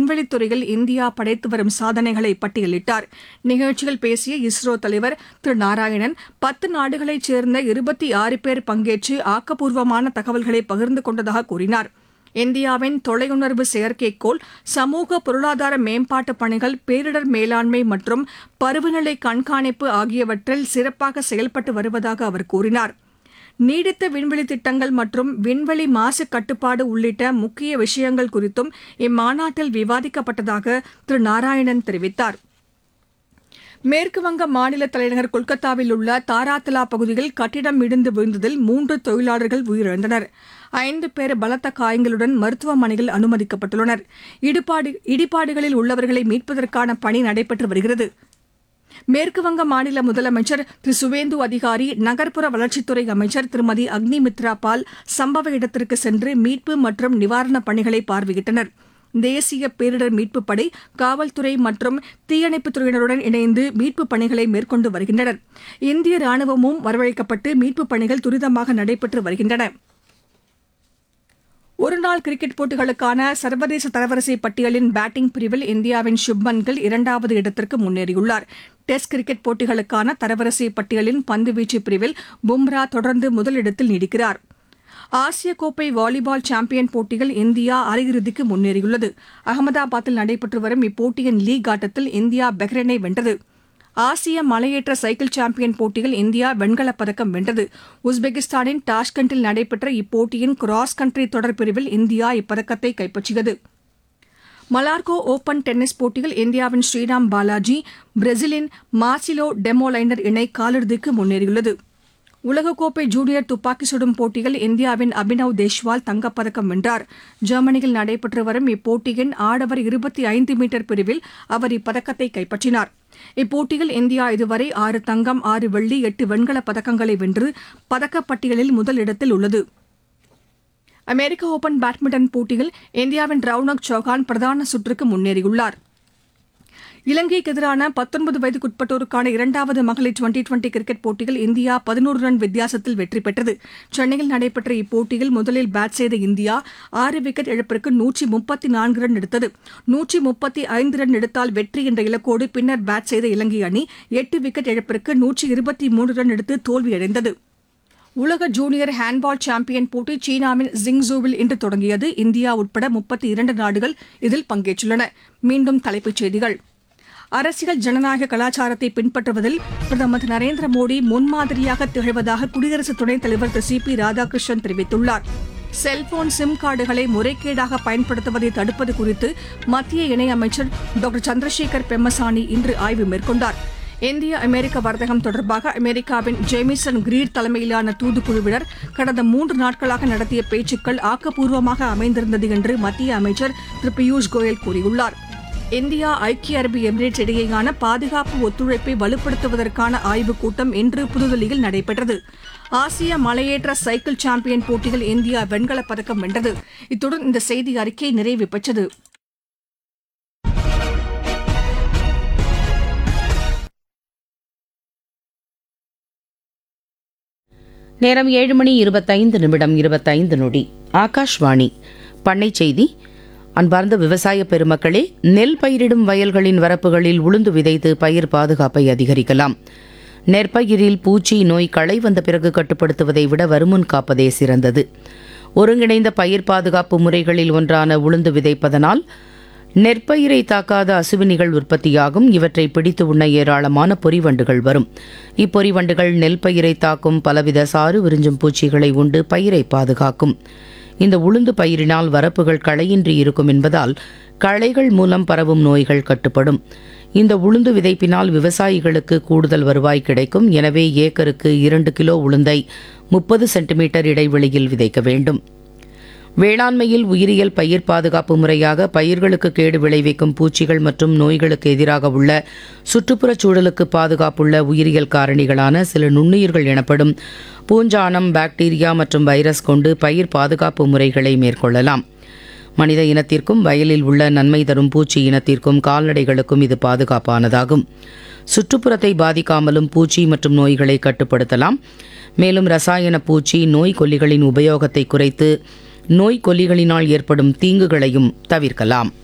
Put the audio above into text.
விண்வெளித் துறையில் இந்தியா படைத்து வரும் சாதனைகளை பட்டியலிட்டார் நிகழ்ச்சியில் பேசிய இஸ்ரோ தலைவர் திரு நாராயணன் பத்து நாடுகளைச் சேர்ந்த இருபத்தி ஆறு பேர் பங்கேற்று ஆக்கப்பூர்வமான தகவல்களை பகிர்ந்து கொண்டதாக கூறினார் இந்தியாவின் தொலையுணர்வு செயற்கைக்கோள் சமூக பொருளாதார மேம்பாட்டு பணிகள் பேரிடர் மேலாண்மை மற்றும் பருவநிலை கண்காணிப்பு ஆகியவற்றில் சிறப்பாக செயல்பட்டு வருவதாக அவர் கூறினார் நீடித்த விண்வெளி திட்டங்கள் மற்றும் விண்வெளி மாசு கட்டுப்பாடு உள்ளிட்ட முக்கிய விஷயங்கள் குறித்தும் இம்மாநாட்டில் விவாதிக்கப்பட்டதாக திரு நாராயணன் தெரிவித்தார் மேற்குவங்க மாநில தலைநகர் கொல்கத்தாவில் உள்ள தாராத்தலா பகுதியில் கட்டிடம் இடிந்து விழுந்ததில் மூன்று தொழிலாளர்கள் உயிரிழந்தனர் ஐந்து பேர் பலத்த காயங்களுடன் மருத்துவமனையில் அனுமதிக்கப்பட்டுள்ளனர் இடிபாடு இடிபாடுகளில் உள்ளவர்களை மீட்பதற்கான பணி நடைபெற்று வருகிறது மேற்குவங்க மாநில முதலமைச்சர் திரு சுவேந்து அதிகாரி நகர்ப்புற வளர்ச்சித்துறை அமைச்சர் திருமதி அக்னி மித்ரா பால் சம்பவ இடத்திற்கு சென்று மீட்பு மற்றும் நிவாரணப் பணிகளை பார்வையிட்டனர் தேசிய பேரிடர் மீட்புப் படை காவல்துறை மற்றும் தீயணைப்புத் துறையினருடன் இணைந்து மீட்புப் பணிகளை மேற்கொண்டு வருகின்றனர் இந்திய ராணுவமும் வரவழைக்கப்பட்டு மீட்புப் பணிகள் துரிதமாக நடைபெற்று வருகின்றன ஒருநாள் கிரிக்கெட் போட்டிகளுக்கான சர்வதேச தரவரிசை பட்டியலின் பேட்டிங் பிரிவில் இந்தியாவின் சுப்மன் கில் இரண்டாவது இடத்திற்கு முன்னேறியுள்ளார் டெஸ்ட் கிரிக்கெட் போட்டிகளுக்கான தரவரிசை பட்டியலின் பந்துவீச்சு பிரிவில் பும்ரா தொடர்ந்து முதலிடத்தில் நீடிக்கிறார் ஆசிய கோப்பை வாலிபால் சாம்பியன் போட்டியில் இந்தியா அரையிறுதிக்கு முன்னேறியுள்ளது அகமதாபாத்தில் நடைபெற்று வரும் இப்போட்டியின் லீக் ஆட்டத்தில் இந்தியா பஹ்ரைனை வென்றது ஆசிய மலையேற்ற சைக்கிள் சாம்பியன் போட்டியில் இந்தியா வெண்கலப் பதக்கம் வென்றது உஸ்பெகிஸ்தானின் டாஷ்கண்டில் நடைபெற்ற இப்போட்டியின் கிராஸ் கண்ட்ரி தொடர் பிரிவில் இந்தியா இப்பதக்கத்தை கைப்பற்றியது மலார்கோ ஓபன் டென்னிஸ் போட்டியில் இந்தியாவின் ஸ்ரீராம் பாலாஜி பிரேசிலின் மார்சிலோ டெமோலைனர் இணை காலிறுதிக்கு முன்னேறியுள்ளது உலகக்கோப்பை ஜூனியர் துப்பாக்கி சுடும் போட்டியில் இந்தியாவின் அபினவ் தேஷ்வால் தங்கப்பதக்கம் வென்றார் ஜெர்மனியில் நடைபெற்று வரும் இப்போட்டியின் ஆடவர் இருபத்தி ஐந்து மீட்டர் பிரிவில் அவர் இப்பதக்கத்தை கைப்பற்றினார் இப்போட்டியில் இந்தியா இதுவரை ஆறு தங்கம் ஆறு வெள்ளி எட்டு வெண்கலப் பதக்கங்களை வென்று பதக்கப்பட்டியலில் முதலிடத்தில் உள்ளது அமெரிக்க ஓபன் பேட்மிண்டன் போட்டியில் இந்தியாவின் ரவுனக் சௌஹான் பிரதான சுற்றுக்கு முன்னேறியுள்ளார் இலங்கைக்கு எதிரான பத்தொன்பது வயதுக்குட்பட்டோருக்கான இரண்டாவது மகளிர் டுவெண்டி டுவெண்டி கிரிக்கெட் போட்டியில் இந்தியா பதினோரு ரன் வித்தியாசத்தில் வெற்றி பெற்றது சென்னையில் நடைபெற்ற இப்போட்டியில் முதலில் பேட் செய்த இந்தியா ஆறு விக்கெட் இழப்பிற்கு நூற்றி முப்பத்தி நான்கு ரன் எடுத்தது நூற்றி முப்பத்தி ஐந்து ரன் எடுத்தால் வெற்றி என்ற இலக்கோடு பின்னர் பேட் செய்த இலங்கை அணி எட்டு விக்கெட் இழப்பிற்கு நூற்றி இருபத்தி மூன்று ரன் எடுத்து தோல்வியடைந்தது உலக ஜூனியர் ஹேண்ட்பால் சாம்பியன் போட்டி சீனாவின் ஜிங்ஜூவில் இன்று தொடங்கியது இந்தியா உட்பட முப்பத்தி இரண்டு நாடுகள் இதில் பங்கேற்றுள்ளன மீண்டும் தலைப்புச் செய்திகள் அரசியல் ஜனநாயக கலாச்சாரத்தை பின்பற்றுவதில் பிரதமர் திரு நரேந்திர மோடி முன்மாதிரியாக திகழ்வதாக குடியரசு துணைத் தலைவர் திரு சி பி ராதாகிருஷ்ணன் தெரிவித்துள்ளார் செல்போன் சிம் கார்டுகளை முறைகேடாக பயன்படுத்துவதை தடுப்பது குறித்து மத்திய இணையமைச்சர் டாக்டர் சந்திரசேகர் பெம்மசானி இன்று ஆய்வு மேற்கொண்டார் இந்திய அமெரிக்க வர்த்தகம் தொடர்பாக அமெரிக்காவின் ஜேமிசன் கிரீர் தலைமையிலான தூதுக்குழுவினர் கடந்த மூன்று நாட்களாக நடத்திய பேச்சுக்கள் ஆக்கப்பூர்வமாக அமைந்திருந்தது என்று மத்திய அமைச்சர் திரு பியூஷ் கோயல் கூறியுள்ளார் இந்தியா ஐக்கிய அரபு எமிரேட்ஸ் இடையேயான பாதுகாப்பு ஒத்துழைப்பை வலுப்படுத்துவதற்கான ஆய்வுக் கூட்டம் இன்று புதுதில்லியில் நடைபெற்றது ஆசிய மலையேற்ற சைக்கிள் சாம்பியன் போட்டியில் இந்தியா வெண்கலப் பதக்கம் வென்றது இத்துடன் இந்த செய்தி அறிக்கை நிறைவு பெற்றது நேரம் ஏழு மணி இருபத்தைந்து நிமிடம் இருபத்தைந்து நொடி ஆகாஷ்வாணி பண்ணை செய்தி அன்பார்ந்த விவசாய பெருமக்களே நெல் பயிரிடும் வயல்களின் வரப்புகளில் உளுந்து விதைத்து பயிர் பாதுகாப்பை அதிகரிக்கலாம் நெற்பயிரில் பூச்சி நோய் களை வந்த பிறகு கட்டுப்படுத்துவதை விட வருமுன் காப்பதே சிறந்தது ஒருங்கிணைந்த பயிர் பாதுகாப்பு முறைகளில் ஒன்றான உளுந்து விதைப்பதனால் நெற்பயிரை தாக்காத அசுவினிகள் உற்பத்தியாகும் இவற்றை பிடித்து உண்ண ஏராளமான பொறிவண்டுகள் வரும் இப்பொறிவண்டுகள் நெல் பயிரை தாக்கும் பலவித சாறு விரிஞ்சும் பூச்சிகளை உண்டு பயிரை பாதுகாக்கும் இந்த உளுந்து பயிரினால் வரப்புகள் களையின்றி இருக்கும் என்பதால் களைகள் மூலம் பரவும் நோய்கள் கட்டுப்படும் இந்த உளுந்து விதைப்பினால் விவசாயிகளுக்கு கூடுதல் வருவாய் கிடைக்கும் எனவே ஏக்கருக்கு இரண்டு கிலோ உளுந்தை முப்பது சென்டிமீட்டர் இடைவெளியில் விதைக்க வேண்டும் வேளாண்மையில் உயிரியல் பயிர் பாதுகாப்பு முறையாக பயிர்களுக்கு கேடு விளைவிக்கும் பூச்சிகள் மற்றும் நோய்களுக்கு எதிராக உள்ள சுற்றுப்புறச் சூழலுக்கு பாதுகாப்புள்ள உயிரியல் காரணிகளான சில நுண்ணுயிர்கள் எனப்படும் பூஞ்சானம் பாக்டீரியா மற்றும் வைரஸ் கொண்டு பயிர் பாதுகாப்பு முறைகளை மேற்கொள்ளலாம் மனித இனத்திற்கும் வயலில் உள்ள நன்மை தரும் பூச்சி இனத்திற்கும் கால்நடைகளுக்கும் இது பாதுகாப்பானதாகும் சுற்றுப்புறத்தை பாதிக்காமலும் பூச்சி மற்றும் நோய்களை கட்டுப்படுத்தலாம் மேலும் ரசாயன பூச்சி நோய் கொல்லிகளின் உபயோகத்தை குறைத்து நோய் கொல்லிகளினால் ஏற்படும் தீங்குகளையும் தவிர்க்கலாம்